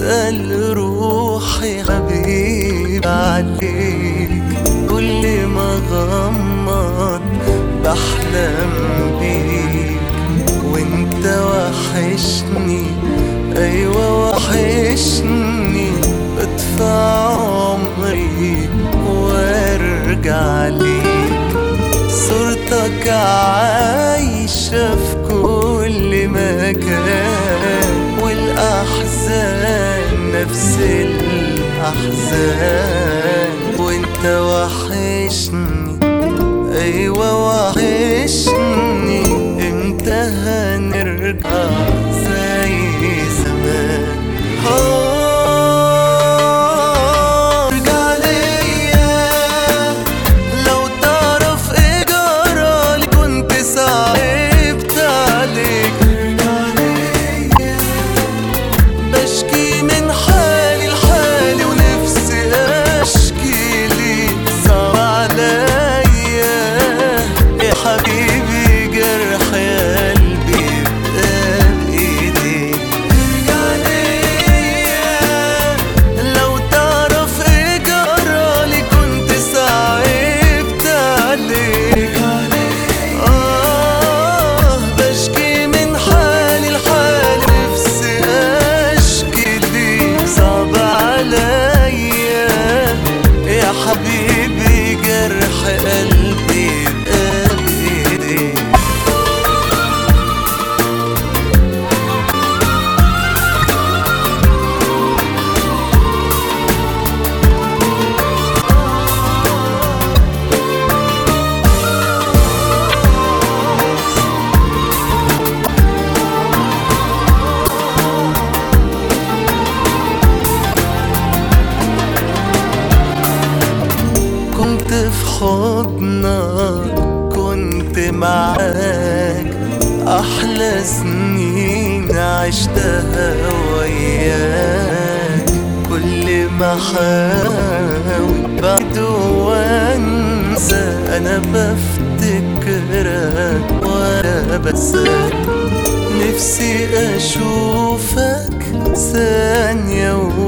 تسأل روحي حبيب عليك كل ما غمض بحلم بيك وانت وحشني ايوه وحشني ادفع عمري وارجع ليك صورتك عايشة في كل مكان والأحزان نفس الأحزان وانت وحشني أيوة وحشني امتى هنرجع زي زمان ارجع ليا لو تعرف ايه جرالي كنت صعبت عليك ارجع ليا بشكي من حالي لحالي ونفسي اشكي ليك صعب عليا يا حبيبي جرح قلبي بقى بايديك ارجع ليا لو تعرف ايه جرالي كنت صعبت عليك آه بشكي من حالي لحالي نفسي أشكي ليك صعب عليا يا حبيبي جرح قلبي بقى بإيديك كنت في حضنك كنت معاك أحلى سنين عشتها وياك كل ما أحاول بعد وأنسى أنا بفتكرك وأنا بنساك نفسي أشوفك ثانية